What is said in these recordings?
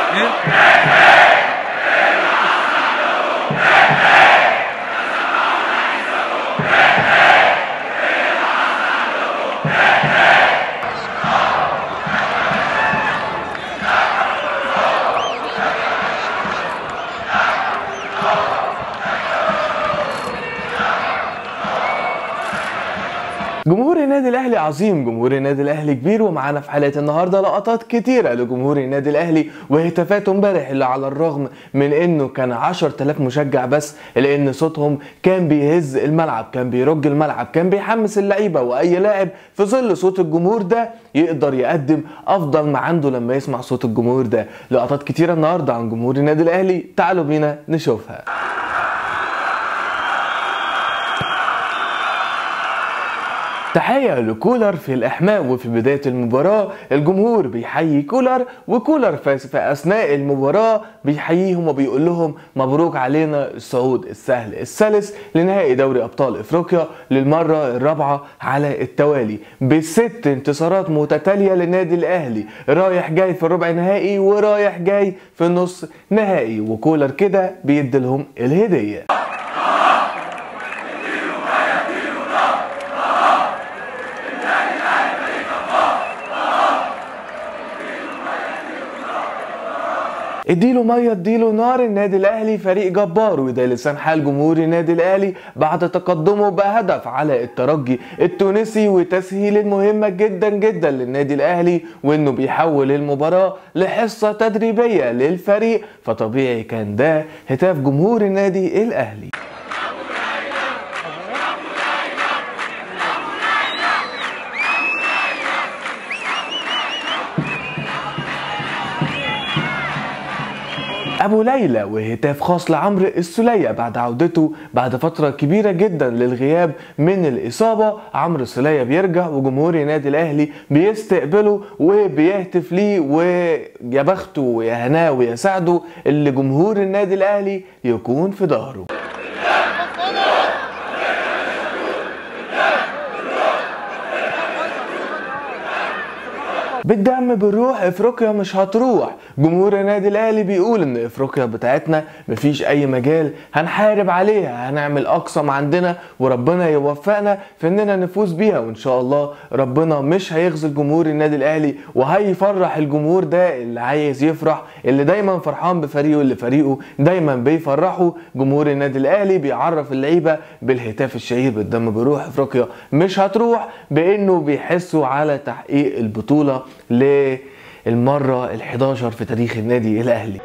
جمهور النادي الاهلي عظيم جمهور النادي الاهلي كبير ومعانا في حلقه النهارده لقطات كتيره لجمهور النادي الاهلي وهتافاته امبارح اللي على الرغم من انه كان 10000 مشجع بس لان صوتهم كان بيهز الملعب كان بيرج الملعب كان بيحمس اللعيبه واي لاعب في ظل صوت الجمهور ده يقدر يقدم افضل ما عنده لما يسمع صوت الجمهور ده لقطات كتيره النهارده عن جمهور النادي الاهلي تعالوا بينا نشوفها تحية لكولر في الإحماء وفي بداية المباراة الجمهور بيحيي كولر وكولر في في أثناء المباراة بيحييهم وبيقول لهم مبروك علينا الصعود السهل السلس لنهائي دوري أبطال إفريقيا للمرة الرابعة على التوالي بست انتصارات متتالية للنادي الأهلي رايح جاي في الربع نهائي ورايح جاي في النص نهائي وكولر كده بيدي لهم الهدية اديله ميه اديله نار النادي الاهلي فريق جبار وده لسان حال جمهور النادي الاهلي بعد تقدمه بهدف على الترجي التونسي وتسهيل مهمه جدا جدا للنادي الاهلي وانه بيحول المباراه لحصه تدريبيه للفريق فطبيعي كان ده هتاف جمهور النادي الاهلي ابو ليلى وهتاف خاص لعمرو السلية بعد عودته بعد فترة كبيرة جدا للغياب من الاصابة عمرو السلية بيرجع وجمهور النادي الاهلي بيستقبله وبيهتف ليه ويا بخته ويا هناه ويا سعده اللي جمهور النادي الاهلي يكون في ظهره بالدم بالروح افريقيا مش هتروح جمهور النادي الاهلي بيقول ان افريقيا بتاعتنا مفيش اي مجال هنحارب عليها هنعمل اقصى ما عندنا وربنا يوفقنا في اننا نفوز بيها وان شاء الله ربنا مش هيخذل جمهور النادي الاهلي وهيفرح الجمهور ده اللي عايز يفرح اللي دايما فرحان بفريقه اللي فريقه دايما بيفرحه جمهور النادي الاهلي بيعرف اللعيبه بالهتاف الشهير بالدم بروح افريقيا مش هتروح بانه بيحسوا على تحقيق البطوله للمرة ال11 في تاريخ النادي الأهلي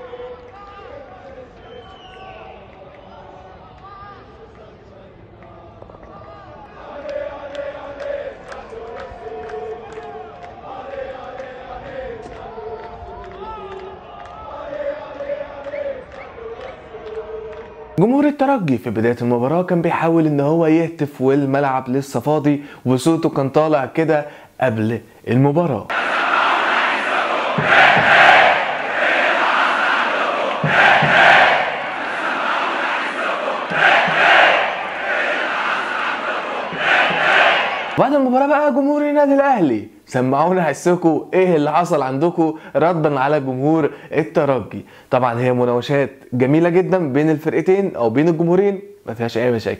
جمهور الترجي في بداية المباراة كان بيحاول ان هو يهتف والملعب لسه فاضي وصوته كان طالع كده قبل المباراة بعد المباراة بقى جمهور النادي الأهلي سمعونا حسكم ايه اللي حصل عندكم ردا على جمهور الترجي طبعا هي مناوشات جميلة جدا بين الفرقتين او بين الجمهورين ما فيهاش اي مشاكل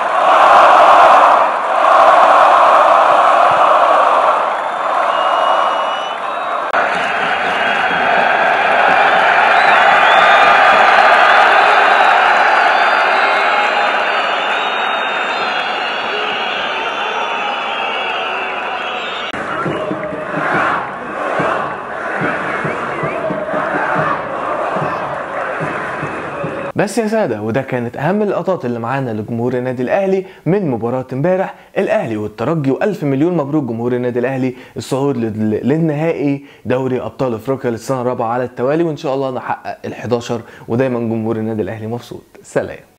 بس يا ساده وده كانت اهم اللقطات اللي معانا لجمهور النادي الاهلي من مباراه امبارح الاهلي والترجي والف مليون مبروك جمهور النادي الاهلي الصعود لل- للنهائي دوري ابطال افريقيا للسنه الرابعه على التوالي وان شاء الله نحقق ال11 ودايما جمهور النادي الاهلي مبسوط سلام